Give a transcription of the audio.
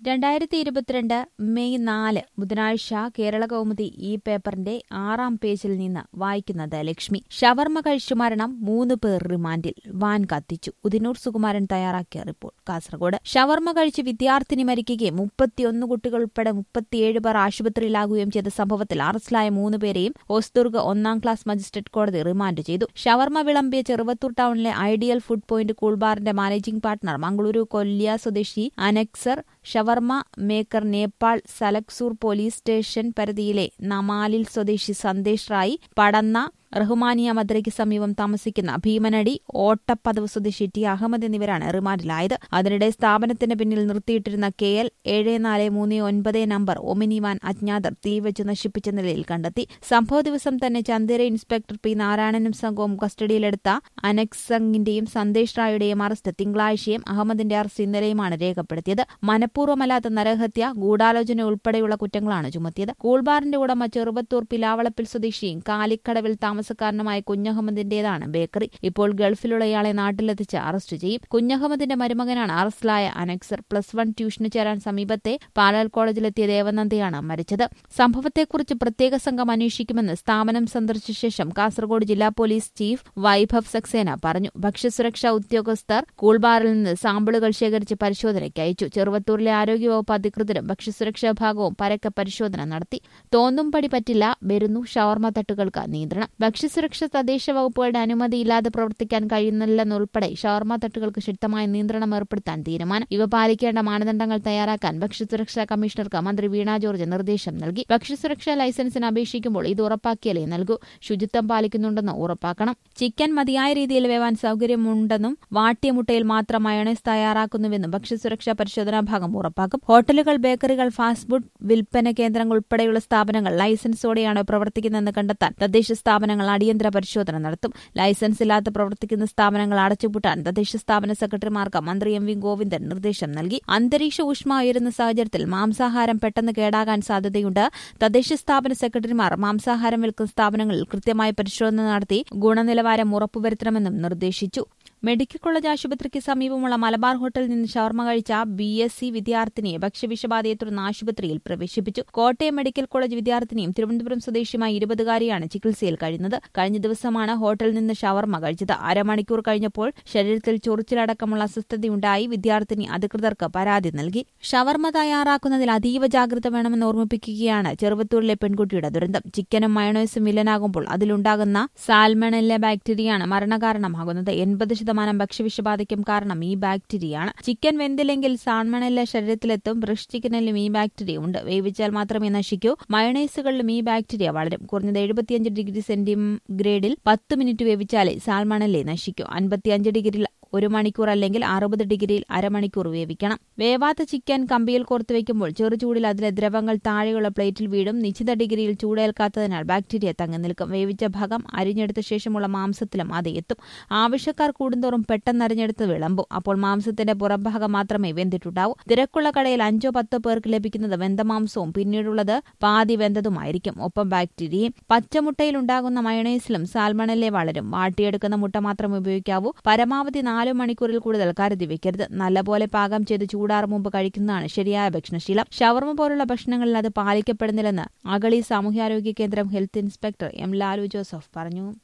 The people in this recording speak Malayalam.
രണ്ടായിരത്തി ഇരുപത്തിരണ്ട് മെയ് നാല് ബുധനാഴ്ച കേരള കൗമുദി ഈ പേപ്പറിന്റെ ആറാം പേജിൽ നിന്ന് വായിക്കുന്നത് ലക്ഷ്മി ഷവർമ കഴിച്ചു മരണം മൂന്ന് പേർ റിമാൻഡിൽ വാൻ കത്തിച്ചു ഉദിനൂർ സുകുമാരൻ തയ്യാറാക്കിയ റിപ്പോർട്ട് കാസർഗോഡ് ഷവർമ കഴിച്ച് വിദ്യാർത്ഥിനി മരിക്കുകയും മുപ്പത്തിയൊന്ന് കുട്ടികൾ ഉൾപ്പെടെ മുപ്പത്തിയേഴ് പേർ ആശുപത്രിയിലാകുകയും ചെയ്ത സംഭവത്തിൽ അറസ്റ്റിലായ മൂന്ന് പേരെയും ഓസ്ദുർഗ് ഒന്നാം ക്ലാസ് മജിസ്ട്രേറ്റ് കോടതി റിമാൻഡ് ചെയ്തു ഷവർമ വിളമ്പിയ ചെറുവത്തൂർ ടൗണിലെ ഐഡിയൽ ഫുഡ് പോയിന്റ് കൂൾബാറിന്റെ മാനേജിംഗ് പാർട്ണർ മംഗളൂരു കൊല്ലിയ സ്വദേശി അനക്സർ ഷവർമ മേക്കർ നേപ്പാൾ സലക്സൂർ പോലീസ് സ്റ്റേഷൻ പരിധിയിലെ നമാലിൽ സ്വദേശി സന്ദേശ് റായി പടന്ന റഹ്മാനിയ മദ്രയ്ക്ക് സമീപം താമസിക്കുന്ന ഭീമനടി ഓട്ടപ്പദവ് സ്വദേശി ടി അഹമ്മദ് എന്നിവരാണ് റിമാൻഡിലായത് അതിനിടെ സ്ഥാപനത്തിന് പിന്നിൽ നിർത്തിയിട്ടിരുന്ന കെ എൽ ഏഴ് നാല് മൂന്ന് ഒൻപത് നമ്പർ ഒമിനി വാൻ അജ്ഞാതർ തീവച്ച് നശിപ്പിച്ച നിലയിൽ കണ്ടെത്തി സംഭവ ദിവസം തന്നെ ചന്ദേര ഇൻസ്പെക്ടർ പി നാരായണനും സംഘവും കസ്റ്റഡിയിലെടുത്ത അനക്സംഗിന്റെയും സന്ദേശ് റായുടെയും അറസ്റ്റ് തിങ്കളാഴ്ചയും അഹമ്മദിന്റെ അറസ്റ്റ് ഇന്നലെയുമാണ് രേഖപ്പെടുത്തിയത് മനഃപൂർവ്വമല്ലാത്ത നരഹത്യ ഗൂഢാലോചന ഉൾപ്പെടെയുള്ള കുറ്റങ്ങളാണ് ചുമത്തിയത് കൂൾബാറിന്റെ ഉടമ ചെറുവത്തൂർ പിലാവളപ്പിൽ സ്വദേശിയും കാലിക്കടവിൽ താമസക്കാരനുമായ കുഞ്ഞഹമ്മദിന്റേതാണ് ബേക്കറി ഇപ്പോൾ ഗൾഫിലുള്ള ഇയാളെ നാട്ടിലെത്തിച്ച് അറസ്റ്റ് ചെയ്യും കുഞ്ഞഹമ്മദിന്റെ മരുമകനാണ് അറസ്റ്റിലായ അനക്സർ പ്ലസ് വൺ ട്യൂഷന് ചേരാൻ സമീപത്തെ പാലാൽ കോളേജിലെത്തിയ ദേവനന്ദയാണ് മരിച്ചത് സംഭവത്തെക്കുറിച്ച് പ്രത്യേക സംഘം അന്വേഷിക്കുമെന്ന് സ്ഥാപനം സന്ദർശിച്ച ശേഷം കാസർഗോഡ് ജില്ലാ പോലീസ് ചീഫ് വൈഭവ് സക്സേന പറഞ്ഞു ഭക്ഷ്യസുരക്ഷാ ഉദ്യോഗസ്ഥർ കൂൾബാറിൽ നിന്ന് സാമ്പിളുകൾ ശേഖരിച്ച് പരിശോധനയ്ക്ക് അയച്ചു ചെറുവത്തൂരിലെ ആരോഗ്യവകുപ്പ് അധികൃതരും ഭക്ഷ്യസുരക്ഷാ വിഭാഗവും പരക്കെ പരിശോധന നടത്തി തോന്നും പടി പറ്റില്ല വരുന്നു ഷവർമ തട്ടുകൾക്ക് നിയന്ത്രണം ഭക്ഷ്യസുരക്ഷ തദ്ദേശ വകുപ്പുകളുടെ അനുമതിയില്ലാതെ പ്രവർത്തിക്കാൻ കഴിയുന്നില്ലെന്നുൾപ്പെടെ ഷവർമ തട്ടുകൾക്ക് ശക്തമായ നിയന്ത്രണം ഏർപ്പെടുത്താൻ തീരുമാനം ഇവ പാലിക്കേണ്ട മാനദണ്ഡങ്ങൾ തയ്യാറാക്കാൻ ഭക്ഷ്യസുരക്ഷാ കമ്മീഷണർക്ക് മന്ത്രി വീണ ജോർജ് നിർദ്ദേശം നൽകി ഭക്ഷ്യസുരക്ഷാ ലൈസൻസിന് അപേക്ഷിക്കുമ്പോൾ ഇത് ഉറപ്പാക്കിയാലേ നൽകൂ ശുചിത്വം പാലിക്കുന്നുണ്ടെന്ന് ഉറപ്പാക്കണം ചിക്കൻ മതിയായ രീതിയിൽ വേവാൻ സൌകര്യമുണ്ടെന്നും വാട്ടിയ മുട്ടയിൽ മാത്രം മയണൈസ് തയ്യാറാക്കുന്നുവെന്നും ഭക്ഷ്യസുരക്ഷാ പരിശോധനാ ഭാഗം ഉറപ്പാക്കും ഹോട്ടലുകൾ ബേക്കറികൾ ഫാസ്റ്റ് ഫുഡ് വിൽപ്പന കേന്ദ്രങ്ങൾ ഉൾപ്പെടെയുള്ള സ്ഥാപനങ്ങൾ ലൈസൻസോടെയാണ് പ്രവർത്തിക്കുന്നതെന്ന് കണ്ടെത്താൻ തദ്ദേശ സ്ഥാപനങ്ങൾ അടിയന്തര പരിശോധന നടത്തും ലൈസൻസ് ഇല്ലാതെ പ്രവർത്തിക്കുന്ന സ്ഥാപനങ്ങൾ അടച്ചുപൂട്ടാൻ തദ്ദേശ സ്ഥാപന സെക്രട്ടറിമാർക്ക് മന്ത്രി എം വി ഗോവിന്ദൻ നിർദ്ദേശം നൽകി അന്തരീക്ഷ ഊഷ്മ ഉയരുന്ന സാഹചര്യത്തിൽ മാംസാഹാരം പെട്ടെന്ന് കേടാകാൻ സാധ്യതയുണ്ട് തദ്ദേശ സ്ഥാപന സെക്രട്ടറിമാർ മാംസാഹാരം വിൽക്കുന്ന സ്ഥാപനങ്ങളിൽ കൃത്യമായി പരിശോധന നടത്തി ഗുണനിലവാരം ഉറപ്പുവരുത്തണമെന്നും നിർദ്ദേശിച്ചു മെഡിക്കൽ കോളേജ് ആശുപത്രിക്ക് സമീപമുള്ള മലബാർ ഹോട്ടലിൽ നിന്ന് ഷവർമ കഴിച്ച ബി എസ് സി വിദ്യാർത്ഥിനിയെ ഭക്ഷ്യവിഷബാധയെ തുടർന്ന് ആശുപത്രിയിൽ പ്രവേശിപ്പിച്ചു കോട്ടയം മെഡിക്കൽ കോളേജ് വിദ്യാർത്ഥിനിയും തിരുവനന്തപുരം സ്വദേശിയുമായ ഇരുപതുകാരിയാണ് ചികിത്സയിൽ കഴിയുന്നത് കഴിഞ്ഞ ദിവസമാണ് ഹോട്ടലിൽ നിന്ന് ഷവർമ കഴിച്ചത് അരമണിക്കൂർ കഴിഞ്ഞപ്പോൾ ശരീരത്തിൽ ചൊറിച്ചിലടക്കമുള്ള അസ്വസ്ഥതയുണ്ടായി വിദ്യാർത്ഥിനി അധികൃതർക്ക് പരാതി നൽകി ഷവർമ തയ്യാറാക്കുന്നതിൽ അതീവ ജാഗ്രത വേണമെന്ന് ഓർമ്മിപ്പിക്കുകയാണ് ചെറുവത്തൂരിലെ പെൺകുട്ടിയുടെ ദുരന്തം ചിക്കനും മയണോയ്സും വില്ലനാകുമ്പോൾ അതിലുണ്ടാകുന്ന സാൽമണല്ല ബാക്ടീരിയയാണ് മരണകാരണമാകുന്നത് എൺപത് ശതമാനം ഭക്ഷ്യവിഷബാധയ്ക്കും കാരണം ഈ ബാക്ടീരിയയാണ് ചിക്കൻ വെന്തില്ലെങ്കിൽ സാൽമണല്ല ശരീരത്തിലെത്തും ബ്രഷ് ചിക്കനിലും ഈ ബാക്ടീരിയ ഉണ്ട് വേവിച്ചാൽ മാത്രമേ നശിക്കൂ മയണൈസുകളിലും ഈ ബാക്ടീരിയ വളരും കുറഞ്ഞത് എഴുപത്തിയഞ്ച് ഡിഗ്രി സെന്റിഗ്രേഡിൽ പത്ത് മിനിറ്റ് വേവിച്ചാലേ സാൽമണല്ലേ നശിക്കൂ അൻപത്തിയഞ്ച് ഡിഗ്രിയിൽ ഒരു മണിക്കൂർ അല്ലെങ്കിൽ അറുപത് ഡിഗ്രിയിൽ അരമണിക്കൂർ വേവിക്കണം വേവാത്ത ചിക്കൻ കമ്പിയിൽ കോർത്ത് വയ്ക്കുമ്പോൾ ചെറുചൂടിൽ അതിലെ ദ്രവങ്ങൾ താഴെയുള്ള പ്ലേറ്റിൽ വീഴും നിശ്ചിത ഡിഗ്രിയിൽ ചൂടേൽക്കാത്തതിനാൽ ബാക്ടീരിയ തങ്ങി നിൽക്കും വേവിച്ച ഭാഗം അരിഞ്ഞെടുത്ത ശേഷമുള്ള മാംസത്തിലും അത് എത്തും ആവശ്യക്കാർ കൂടുന്തോറും പെട്ടെന്ന് അരിഞ്ഞെടുത്ത് വിളമ്പും അപ്പോൾ മാംസത്തിന്റെ പുറംഭാഗം മാത്രമേ വെന്തിട്ടുണ്ടാവൂ തിരക്കുള്ള കടയിൽ അഞ്ചോ പത്തോ പേർക്ക് ലഭിക്കുന്നത് വെന്ത മാംസവും പിന്നീടുള്ളത് പാതി വെന്തതുമായിരിക്കും ഒപ്പം ബാക്ടീരിയയും പച്ചമുട്ടയിൽ ഉണ്ടാകുന്ന മയണൈസിലും സാൽമണലെ വളരും വാട്ടിയെടുക്കുന്ന മുട്ട മാത്രം ഉപയോഗിക്കാവൂ പരമാവധി നാലു മണിക്കൂറിൽ കൂടുതൽ കരുതി വെക്കരുത് നല്ലപോലെ പാകം ചെയ്ത് ചൂടാറും മുമ്പ് കഴിക്കുന്നതാണ് ശരിയായ ഭക്ഷണശീലം ഷവർമ പോലുള്ള ഭക്ഷണങ്ങളിൽ അത് പാലിക്കപ്പെടുന്നില്ലെന്ന് അഗളി സാമൂഹ്യാരോഗ്യ കേന്ദ്രം health inspector M Lalu Joseph പറഞ്ഞു